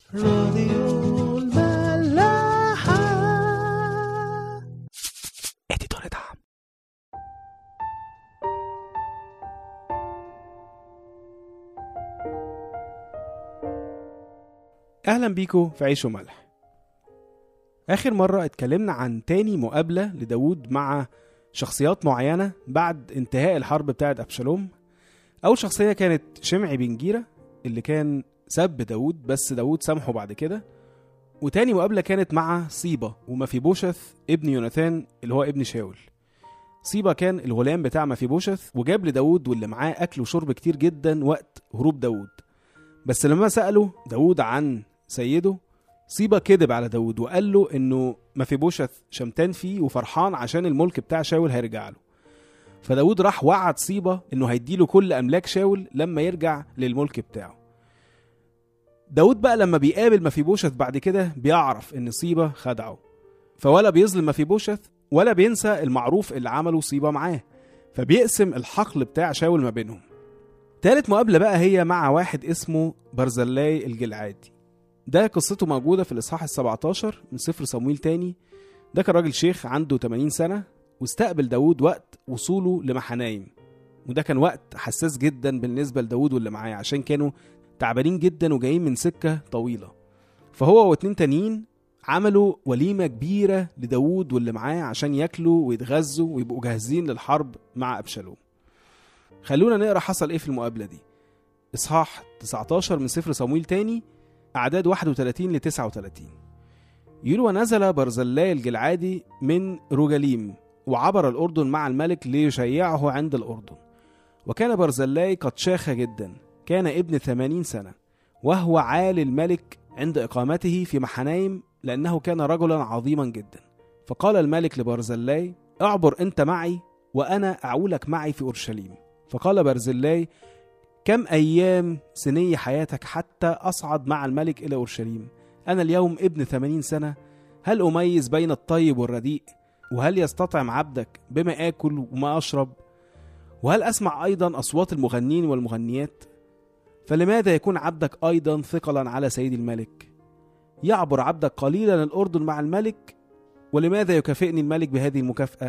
راديو الملاحة اديتور دعم اهلا بيكم في عيش وملح اخر مرة اتكلمنا عن تاني مقابلة لداود مع شخصيات معينة بعد انتهاء الحرب بتاعت ابشالوم اول شخصية كانت شمعي بن جيرة اللي كان سب داود بس داود سامحه بعد كده وتاني مقابلة كانت مع صيبة ومفيبوشث ابن يوناثان اللي هو ابن شاول صيبة كان الغلام بتاع مفيبوشث وجاب لداود واللي معاه أكل وشرب كتير جدا وقت هروب داود بس لما سأله داود عن سيده صيبة كذب على داود وقال له إنه مفيبوشث شمتان فيه وفرحان عشان الملك بتاع شاول هيرجع له فداود راح وعد صيبة إنه هيديله كل أملاك شاول لما يرجع للملك بتاعه داود بقى لما بيقابل مفيبوشث بعد كده بيعرف ان صيبة خدعه فولا بيظلم مفيبوشث ولا بينسى المعروف اللي عمله صيبة معاه فبيقسم الحقل بتاع شاول ما بينهم تالت مقابلة بقى هي مع واحد اسمه برزلاي الجلعادي ده قصته موجودة في الإصحاح ال17 من سفر صمويل تاني ده كان راجل شيخ عنده 80 سنة واستقبل داود وقت وصوله لمحنايم وده كان وقت حساس جدا بالنسبة لداود واللي معاه عشان كانوا تعبانين جدا وجايين من سكة طويلة فهو واتنين تانيين عملوا وليمة كبيرة لداود واللي معاه عشان ياكلوا ويتغذوا ويبقوا جاهزين للحرب مع أبشالوم خلونا نقرا حصل ايه في المقابلة دي إصحاح 19 من سفر صمويل تاني أعداد 31 ل 39 يقول ونزل برزلاي الجلعادي من روجاليم وعبر الأردن مع الملك ليشيعه عند الأردن وكان برزلاي قد شاخ جدا كان ابن ثمانين سنة وهو عالي الملك عند إقامته في محنايم لأنه كان رجلا عظيما جدا فقال الملك لبرزلاي اعبر أنت معي وأنا أعولك معي في أورشليم فقال برزلاي كم أيام سني حياتك حتى أصعد مع الملك إلى أورشليم أنا اليوم ابن ثمانين سنة هل أميز بين الطيب والرديء وهل يستطعم عبدك بما آكل وما أشرب وهل أسمع أيضا أصوات المغنين والمغنيات فلماذا يكون عبدك أيضا ثقلا على سيد الملك يعبر عبدك قليلا الأردن مع الملك ولماذا يكافئني الملك بهذه المكافأة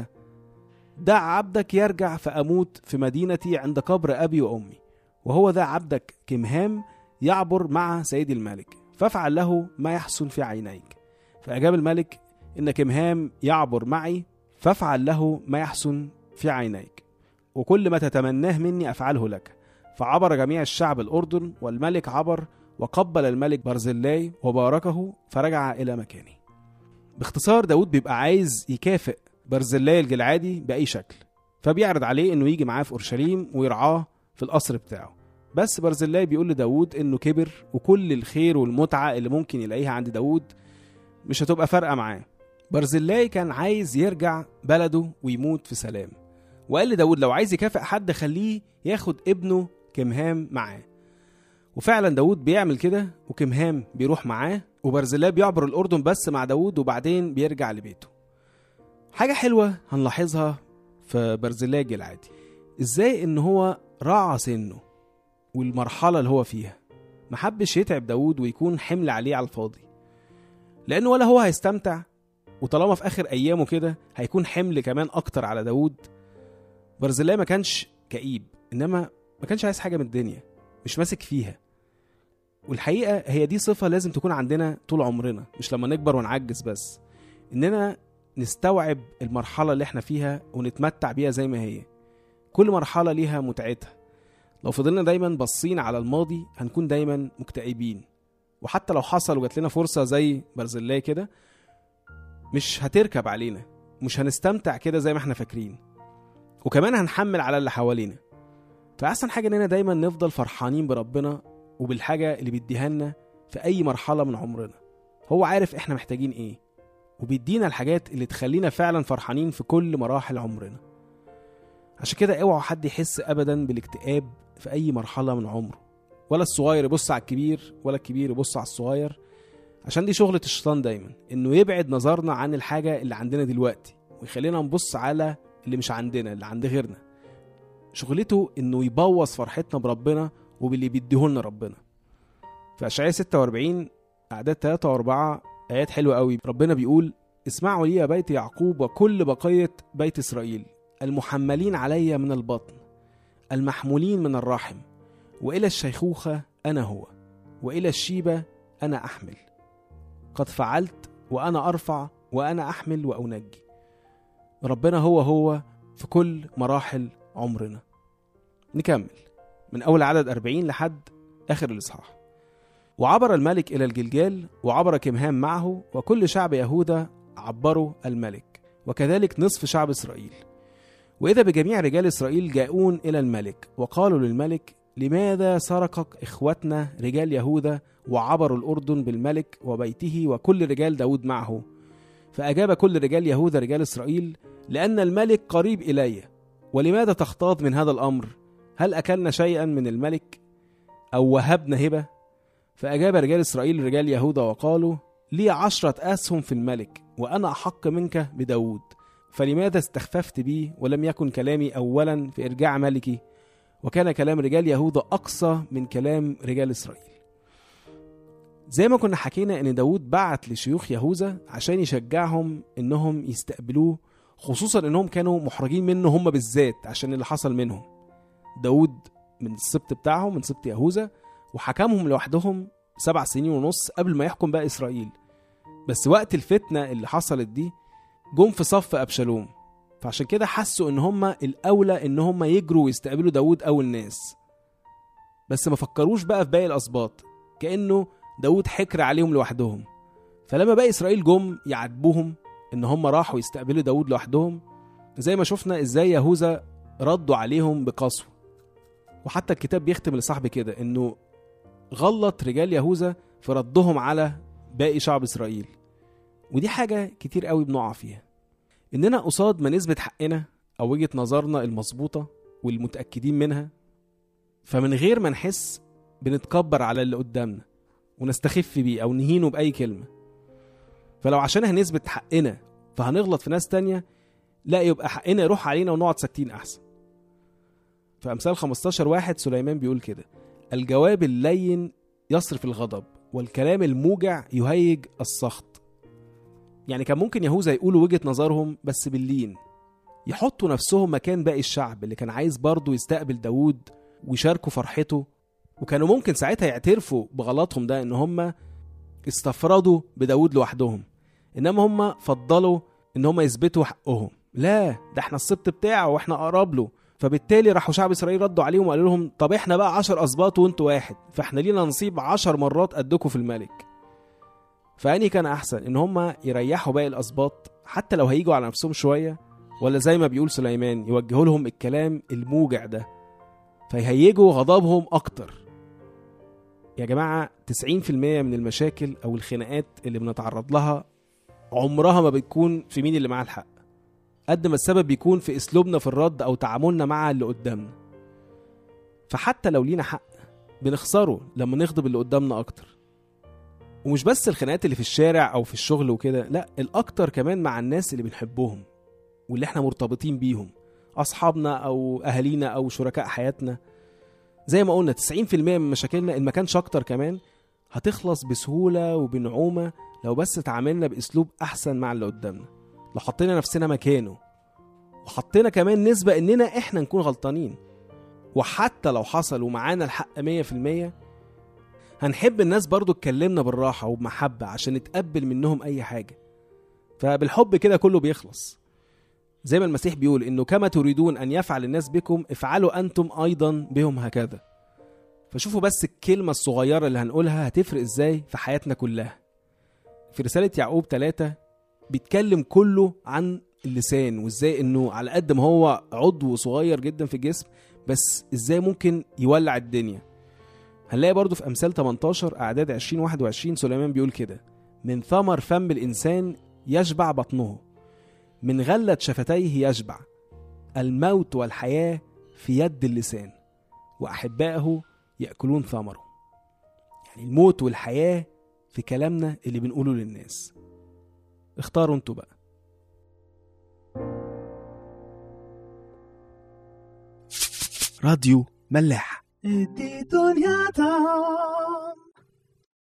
دع عبدك يرجع فأموت في مدينتي عند قبر أبي وأمي وهو ذا عبدك كمهام يعبر مع سيد الملك فافعل له ما يحسن في عينيك فأجاب الملك إن كمهام يعبر معي فافعل له ما يحسن في عينيك وكل ما تتمناه مني أفعله لك فعبر جميع الشعب الأردن والملك عبر وقبل الملك برزلاي وباركه فرجع إلى مكانه باختصار داود بيبقى عايز يكافئ برزلاي الجلعادي بأي شكل فبيعرض عليه إنه يجي معاه في أورشليم ويرعاه في القصر بتاعه بس برزلاي بيقول لداود إنه كبر وكل الخير والمتعة اللي ممكن يلاقيها عند داود مش هتبقى فارقة معاه برزلاي كان عايز يرجع بلده ويموت في سلام وقال لداود لو عايز يكافئ حد خليه ياخد ابنه كمهام معاه وفعلا داود بيعمل كده وكمهام بيروح معاه وبرزلاي بيعبر الأردن بس مع داود وبعدين بيرجع لبيته حاجة حلوة هنلاحظها في برزلاي الجلعادي ازاي ان هو راعى سنه والمرحلة اللي هو فيها محبش يتعب داود ويكون حمل عليه على الفاضي لأنه ولا هو هيستمتع وطالما في آخر أيامه كده هيكون حمل كمان أكتر على داود برزلاي ما كانش كئيب إنما ما كانش عايز حاجة من الدنيا مش ماسك فيها والحقيقة هي دي صفة لازم تكون عندنا طول عمرنا مش لما نكبر ونعجز بس إننا نستوعب المرحلة اللي احنا فيها ونتمتع بيها زي ما هي كل مرحلة ليها متعتها لو فضلنا دايما باصين على الماضي هنكون دايما مكتئبين وحتى لو حصل وجات لنا فرصة زي برزلاي كده مش هتركب علينا مش هنستمتع كده زي ما احنا فاكرين وكمان هنحمل على اللي حوالينا فأحسن حاجة إننا دايما نفضل فرحانين بربنا وبالحاجة اللي بيديها لنا في أي مرحلة من عمرنا هو عارف إحنا محتاجين إيه وبيدينا الحاجات اللي تخلينا فعلا فرحانين في كل مراحل عمرنا عشان كده اوعوا حد يحس ابدا بالاكتئاب في اي مرحله من عمره ولا الصغير يبص على الكبير ولا الكبير يبص على الصغير عشان دي شغلة الشيطان دايما انه يبعد نظرنا عن الحاجة اللي عندنا دلوقتي ويخلينا نبص على اللي مش عندنا اللي عند غيرنا شغلته انه يبوظ فرحتنا بربنا وباللي بيديهولنا ربنا في اشعياء 46 أعداد 3 و4 آيات حلوة قوي ربنا بيقول اسمعوا لي يا بيت يعقوب وكل بقية بيت إسرائيل المحملين علي من البطن المحمولين من الرحم وإلى الشيخوخة أنا هو وإلى الشيبة أنا أحمل قد فعلت وأنا أرفع وأنا أحمل وأنجي ربنا هو هو في كل مراحل عمرنا نكمل من أول عدد 40 لحد آخر الإصحاح وعبر الملك إلى الجلجال وعبر كمهام معه وكل شعب يهوذا عبروا الملك وكذلك نصف شعب إسرائيل وإذا بجميع رجال إسرائيل جاءون إلى الملك وقالوا للملك لماذا سرقك إخوتنا رجال يهوذا وعبروا الأردن بالملك وبيته وكل رجال داود معه فأجاب كل رجال يهوذا رجال إسرائيل لأن الملك قريب إلي ولماذا تختاض من هذا الأمر هل أكلنا شيئا من الملك أو وهبنا هبة فأجاب رجال إسرائيل رجال يهوذا وقالوا لي عشرة أسهم في الملك وأنا أحق منك بداود فلماذا استخففت بي ولم يكن كلامي أولا في إرجاع ملكي وكان كلام رجال يهوذا أقصى من كلام رجال إسرائيل زي ما كنا حكينا ان داود بعت لشيوخ يهوذا عشان يشجعهم انهم يستقبلوه خصوصا انهم كانوا محرجين منه هم بالذات عشان اللي حصل منهم داود من السبط بتاعهم من سبط يهوذا وحكمهم لوحدهم سبع سنين ونص قبل ما يحكم بقى اسرائيل بس وقت الفتنه اللي حصلت دي جم في صف ابشالوم فعشان كده حسوا ان هم الاولى ان هم يجروا ويستقبلوا داود اول ناس بس ما فكروش بقى في باقي الاسباط كانه داود حكر عليهم لوحدهم فلما باقي اسرائيل جم يعاتبوهم ان هم راحوا يستقبلوا داود لوحدهم زي ما شفنا ازاي يهوذا ردوا عليهم بقسوه وحتى الكتاب بيختم لصاحبي كده انه غلط رجال يهوذا في ردهم على باقي شعب اسرائيل ودي حاجه كتير قوي بنقع فيها اننا قصاد ما نثبت حقنا او وجهه نظرنا المظبوطه والمتاكدين منها فمن غير ما نحس بنتكبر على اللي قدامنا ونستخف بيه او نهينه باي كلمه فلو عشان هنثبت حقنا فهنغلط في ناس تانية لا يبقى حقنا يروح علينا ونقعد ساكتين احسن في امثال 15 واحد سليمان بيقول كده الجواب اللين يصرف الغضب والكلام الموجع يهيج السخط يعني كان ممكن يهوذا يقولوا وجهة نظرهم بس باللين يحطوا نفسهم مكان باقي الشعب اللي كان عايز برضه يستقبل داوود ويشاركوا فرحته وكانوا ممكن ساعتها يعترفوا بغلطهم ده ان هم استفردوا بداود لوحدهم انما هم فضلوا ان هم يثبتوا حقهم لا ده احنا السبط بتاعه واحنا اقرب له فبالتالي راحوا شعب اسرائيل ردوا عليهم وقالوا لهم طب احنا بقى عشر اسباط وانتوا واحد فاحنا لينا نصيب عشر مرات قدكم في الملك فاني كان احسن ان هم يريحوا باقي الاسباط حتى لو هيجوا على نفسهم شويه ولا زي ما بيقول سليمان يوجهوا لهم الكلام الموجع ده فيهيجوا غضبهم اكتر يا جماعة 90% من المشاكل أو الخناقات اللي بنتعرض لها عمرها ما بتكون في مين اللي معاه الحق قد ما السبب بيكون في أسلوبنا في الرد أو تعاملنا مع اللي قدامنا فحتى لو لينا حق بنخسره لما نغضب اللي قدامنا أكتر ومش بس الخناقات اللي في الشارع أو في الشغل وكده لا الأكتر كمان مع الناس اللي بنحبهم واللي احنا مرتبطين بيهم أصحابنا أو أهالينا أو شركاء حياتنا زي ما قلنا 90% من مشاكلنا ان ما كانش اكتر كمان هتخلص بسهوله وبنعومه لو بس تعاملنا باسلوب احسن مع اللي قدامنا لو حطينا نفسنا مكانه وحطينا كمان نسبه اننا احنا نكون غلطانين وحتى لو حصل ومعانا الحق 100% هنحب الناس برضو تكلمنا بالراحه وبمحبه عشان نتقبل منهم اي حاجه فبالحب كده كله بيخلص زي ما المسيح بيقول انه كما تريدون ان يفعل الناس بكم افعلوا انتم ايضا بهم هكذا فشوفوا بس الكلمة الصغيرة اللي هنقولها هتفرق ازاي في حياتنا كلها في رسالة يعقوب 3 بيتكلم كله عن اللسان وازاي انه على قد ما هو عضو صغير جدا في الجسم بس ازاي ممكن يولع الدنيا هنلاقي برضو في امثال 18 اعداد 20 21 سليمان بيقول كده من ثمر فم الانسان يشبع بطنه من غلة شفتيه يشبع الموت والحياة في يد اللسان وأحبائه يأكلون ثمره يعني الموت والحياة في كلامنا اللي بنقوله للناس اختاروا انتوا بقى راديو ملاح دي دنيا تعم